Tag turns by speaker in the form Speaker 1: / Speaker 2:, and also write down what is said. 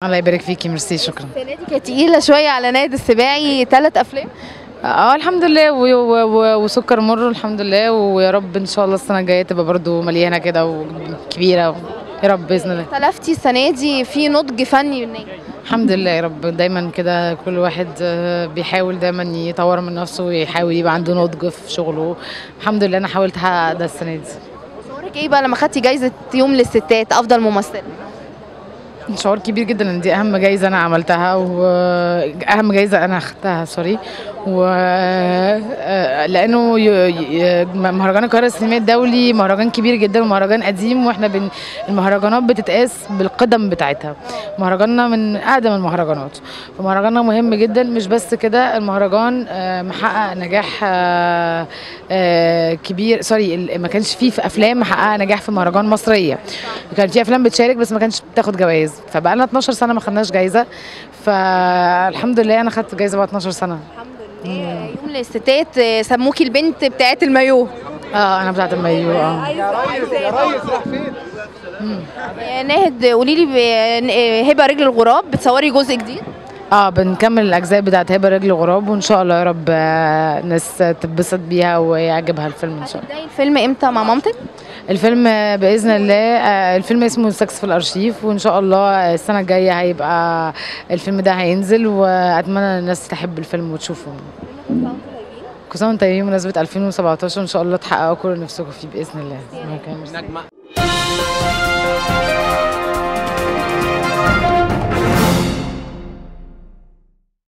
Speaker 1: الله يبارك فيكي ميرسي شكرا
Speaker 2: السنه دي كانت تقيله شويه على نادي السباعي ثلاث افلام
Speaker 1: اه الحمد لله و- و- و- وسكر مر الحمد لله ويا رب ان شاء الله السنه الجايه تبقى برضو مليانه كده وكبيره يا رب باذن الله
Speaker 2: اختلفتي السنه دي في نضج فني منك
Speaker 1: الحمد لله يا رب دايما كده كل واحد آه، بيحاول دايما يطور من نفسه ويحاول يبقى عنده نضج في شغله الحمد لله انا حاولت احقق ده السنه دي
Speaker 2: شعورك ايه بقى لما خدتي جايزه يوم للستات افضل ممثله
Speaker 1: شعور كبير جدا ان دي اهم جايزه انا عملتها واهم جايزه انا اخدتها سوري و آه، لانه ي- ي- مهرجان القاهره السينمائي الدولي مهرجان كبير جدا ومهرجان قديم واحنا بن المهرجانات بتتقاس بالقدم بتاعتها مهرجاننا من اقدم المهرجانات فمهرجاننا مهم جدا مش بس كده المهرجان آه، محقق نجاح آه، آه، كبير سوري ال- ما كانش فيه في افلام محققه نجاح في مهرجان مصريه كان في افلام بتشارك بس ما كانش بتاخد جوائز فبقى لنا 12 سنه ما خدناش جايزه فالحمد لله انا خدت جايزه بعد 12 سنه
Speaker 2: الحمد لله يوم للستات آه، سموكي البنت بتاعت المايو
Speaker 1: اه انا بتاعت المايو اه
Speaker 2: آه، ناهد قولي لي ب- آه، هبه رجل الغراب بتصوري جزء جديد
Speaker 1: اه بنكمل الاجزاء بتاعت هبه رجل غراب وان شاء الله يا رب آه، ناس تتبسط بيها ويعجبها الفيلم ان شاء الله
Speaker 2: هتبداي الفيلم امتى مع مامتك
Speaker 1: الفيلم آه، باذن الله آه، الفيلم اسمه سكس في الارشيف وان شاء الله السنه الجايه هيبقى الفيلم ده هينزل واتمنى الناس تحب الفيلم وتشوفه كل سنه وانتم طيبين بمناسبه 2017 ان شاء الله تحققوا كل اللي نفسكم فيه باذن الله